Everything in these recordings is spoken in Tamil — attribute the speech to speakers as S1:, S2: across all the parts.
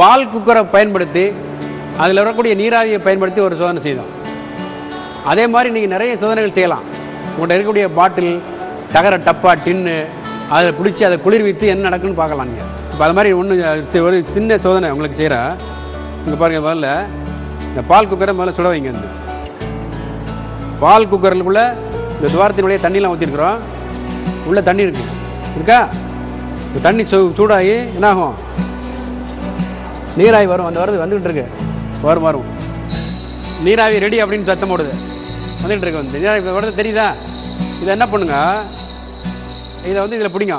S1: பால் குக்கரை பயன்படுத்தி அதில் வரக்கூடிய நீராவியை பயன்படுத்தி ஒரு சோதனை செய்தோம் அதே மாதிரி நீங்கள் நிறைய சோதனைகள் செய்யலாம் உங்கள்கிட்ட இருக்கக்கூடிய பாட்டில் தகர டப்பா டின்னு அதை பிடிச்சி அதை குளிர்வித்து என்ன நடக்குன்னு பார்க்கலாம் நீங்கள் இப்போ அது மாதிரி ஒன்று ஒரு சின்ன சோதனை உங்களுக்கு செய்கிறேன் இங்கே பாருங்கள் முதல்ல இந்த பால் குக்கரை முதல்ல சுட வைங்க வந்து பால் குக்கருக்குள்ளே இந்த துவாரத்தின் வழியாக தண்ணிலாம் ஊற்றிருக்கிறோம் உள்ளே தண்ணி இருக்கு இருக்கா இந்த தண்ணி சூ சூடாகி என்னாகும் நீராவி வரும் அந்த வருது வந்துகிட்டு இருக்கு வரும் வரும் நீராவி ரெடி அப்படின்னு சத்தம் போடுது வந்துகிட்டு இருக்கு வந்து நீராவி வருது தெரியுதா இதை என்ன பண்ணுங்க இதை வந்து இதில் பிடிங்க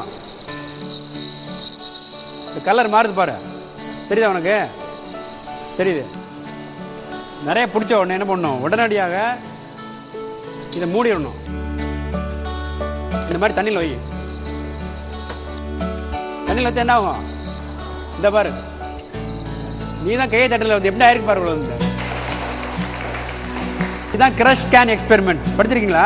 S1: இந்த கலர் மாறுது பாரு தெரியுதா உனக்கு தெரியுது நிறைய பிடிச்ச உடனே என்ன பண்ணணும் உடனடியாக இதை மூடிடணும் இந்த மாதிரி தண்ணியில் வை தண்ணியில் வச்சா என்ன ஆகும் இந்த பாரு நீ தான் கையை தட்டல வந்து எப்படி ஆயிருக்கு பாரு இவ்வளவு வந்து இதுதான் கிரஷ் கேன் எக்ஸ்பெரிமெண்ட் படிச்சிருக்கீங்களா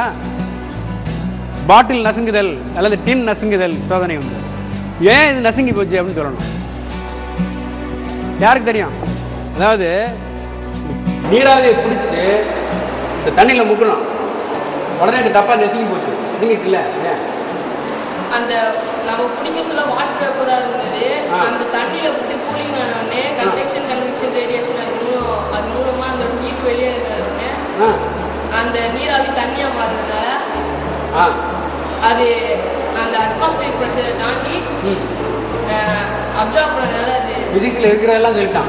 S1: பாட்டில் நசுங்குதல் அல்லது டின் நசுங்குதல் சோதனை உண்டு ஏன் இது நசுங்கி போச்சு அப்படின்னு சொல்லணும் யாருக்கு தெரியும் அதாவது நீராவியை பிடிச்சு இந்த தண்ணியில முக்கணும் உடனே இந்த டப்பா நசுங்கி போச்சு நசுங்கிட்டுல ஏன்
S2: அந்த நம்ம பிடிக்க சொல்ல வாட்டர் பேப்பரா இருந்தது
S1: ஆ.
S2: அந்த தண்ணியில போட்டு கூலிங் ஆன உடனே கன்வெக்ஷன் கன்வெக்ஷன் ரேடியேஷன் அது மூலம் அது மூலமா அந்த ஹீட் வெளியே இருக்கிற உடனே
S1: ஆ
S2: அந்த நீராவி தண்ணியா மாறுறதுனால
S1: ஆ
S2: அது அந்த அட்மாஸ்பியர் ப்ரெஷரை தாண்டி
S1: ம்
S2: அப்சர்வ் பண்ணனால அது
S1: பிசிக்ஸ்ல இருக்கிறதெல்லாம் சொல்லிட்டான்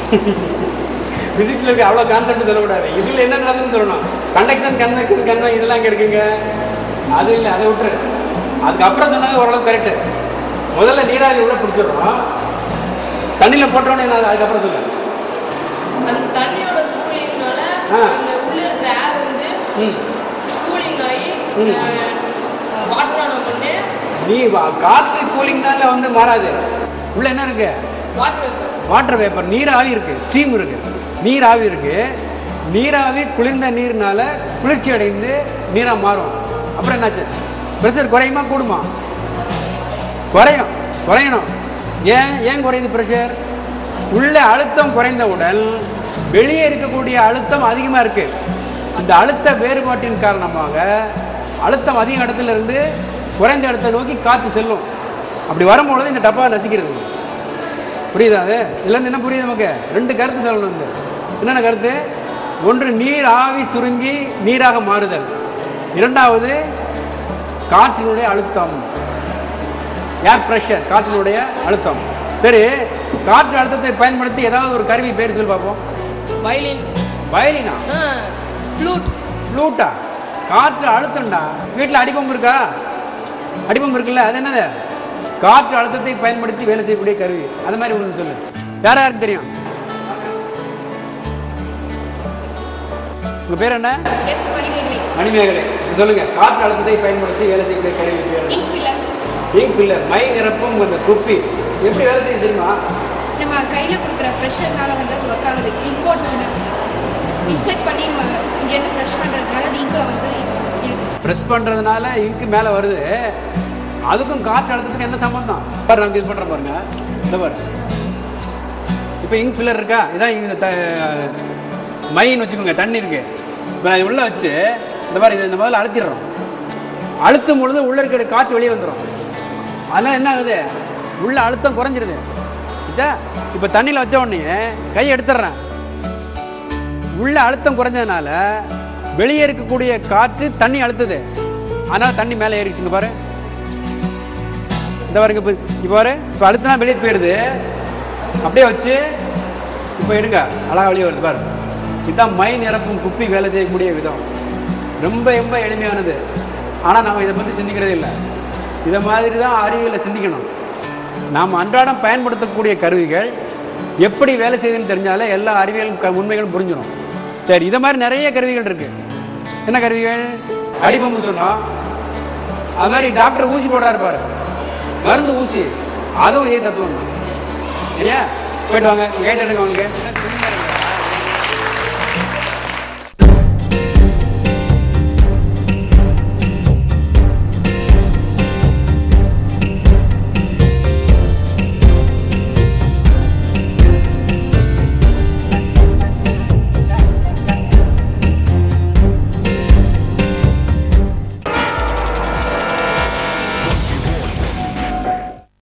S1: பிசிக்ஸ்ல இருக்க அவ்வளவு கான்செப்ட் சொல்லக்கூடாது இதுல என்ன நடக்குதுன்னு சொல்லணும் கண்டக்ஷன் கன்வெக்ஷன் கன்வெக்ஷன் இதெல்லாம் இங்க இருக்குங்க அது இல்ல அதை விட்டுரு அதுக்கப்புறம் சொன்னது ஓரளவு கரெக்ட் முதல்ல நீராவி உள்ள பிடிச்சிடுறோம் தண்ணியில போட்டோன்னே என்ன அதுக்கப்புறம் சொல்லு
S2: அந்த தண்ணியோட கூலிங்னால
S1: ஆ.
S2: அந்த உள்ள இருக்கிற ஏர் வந்து
S1: ம்
S2: கூலிங் ஆகி
S1: ம்.
S2: வாட்டர் ஆன உடனே
S1: நீ வா- காற்று கூலிங்னால வந்து மாறாது உள்ள என்ன இருக்கு
S2: வாட்டர்
S1: வாட்டர் வேப்பர் நீராவி இருக்கு ஸ்டீம் இருக்கு நீராவி இருக்கு நீராவி குளிர்ந்த நீர்னால குளிர்ச்சி அடைந்து நீரா மாறும் அப்புறம் என்னாச்சு ப்ரெஷர் குறையுமா கூடுமா குறையும் குறையணும் ஏன் ஏன் குறையுது ப்ரெஷர் உள்ள அழுத்தம் குறைந்தவுடன் வெளியே இருக்கக்கூடிய அழுத்தம் அதிகமா இருக்கு இந்த அழுத்த வேறுபாட்டின் காரணமாக அழுத்தம் அதிக இடத்துல இருந்து குறைந்த இடத்தை நோக்கி காற்று செல்லும் அப்படி வரும்பொழுது இந்த டப்பா நசிக்கிறது புரியுதா அது இதுல இருந்து என்ன புரியுது நமக்கு ரெண்டு கருத்து சொல்லணும் வந்து என்னென்ன கருத்து ஒன்று நீர் ஆவி சுருங்கி நீராக மாறுதல் இரண்டாவது காற்றினுடைய அழுத்தம் ஏர் பிரஷர் காற்றினுடைய அழுத்தம் சரி காற்று அழுத்தத்தை பயன்படுத்தி ஏதாவது ஒரு கருவி பேர் சொல்லி பார்ப்போம்
S2: வயலின்
S1: வயலினா
S2: ஃப்ளூட்
S1: ஃப்ளூட்டா காற்று அழுத்தம்டா வீட்டில் அடிப்பம்பு இருக்கா அடிப்பம்பு இருக்குல்ல அது என்னது காற்று அழுத்தத்தை பயன்படுத்தி வேலை செய்யக்கூடிய கருவி அது மாதிரி ஒன்று சொல்லு யார் யாருக்கு தெரியும் உங்க பேர் என்ன மணிமேகலை இது சொல்லுங்க காற்று அழுத்தத்தை பயன்படுத்தி வேலை செய்யக்கூடிய கருவி பேர் என்ன? இங்க் பில்லர் மை நிரப்பும் அந்த குப்பி எப்படி வேலை செய்ய தெரியுமா
S3: நம்ம கையில கொடுக்குற ப்ரெஷர்னால வந்து அது ஒர்க் ஆகுது இம்போர்ட் இன்செர்ட் பண்ணி நம்ம இங்கேருந்து ப்ரெஷ் பண்ணுறதுனால அது இங்கே வந்து இழுக்கும்.
S1: ப்ரெஸ் பண்றதுனால இங்கு மேல வருது அதுக்கும் காற்று அழுத்தத்துக்கு என்ன சம்பந்தம் பாரு நான் இது பண்ற பாருங்க இந்த பாரு இப்போ இங்க் ஃபில்லர் இருக்கா இதான் இந்த த- மைன்னு வச்சுக்கோங்க தண்ணி இருக்கு இப்போ நான் இது உள்ள வச்சு இந்த மாதிரி இதை இந்த முதல்ல அழுத்திடுறோம் அழுத்தும் பொழுது உள்ள இருக்கிற காற்று வெளியே வந்துடும் அதனால என்ன ஆகுது உள்ள அழுத்தம் குறைஞ்சிருது இதா இப்போ தண்ணியில் வச்ச உடனே கை எடுத்துடுறேன் உள்ள அழுத்தம் குறைஞ்சதுனால வெளியே இருக்கக்கூடிய காற்று தண்ணி அழுத்துது அதனால தண்ணி மேலே ஏறிடுச்சுங்க பாரு இந்த பாருங்க இப்போ இப்போ பாரு இப்போ அழுத்தினா வெளியே போயிடுது அப்படியே வச்சு இப்போ எடுங்க அழகா வெளியே வருது பாரு இதுதான் மை நிரப்பும் குப்பி வேலை செய்யக்கூடிய விதம் ரொம்ப ரொம்ப எளிமையானது ஆனால் நம்ம இதை பற்றி சிந்திக்கிறதே இல்லை இதை மாதிரி தான் அறிவியலை சிந்திக்கணும் நாம் அன்றாடம் பயன்படுத்தக்கூடிய கருவிகள் எப்படி வேலை செய்யுதுன்னு தெரிஞ்சாலே எல்லா அறிவியல் க- உண்மைகளும் புரிஞ்சிடும் சரி இதை மாதிரி நிறைய கருவிகள் இருக்கு என்ன கருவிகள் அடிபம்பு சொன்னோம் அது மாதிரி டாக்டர் ஊசி போடுறாரு பாரு மருந்து ஊசி அதுவும் இதே தத்துவம் தான் சரியா போயிட்டு வாங்க கைட் எடுங்க அவங்களுக்கு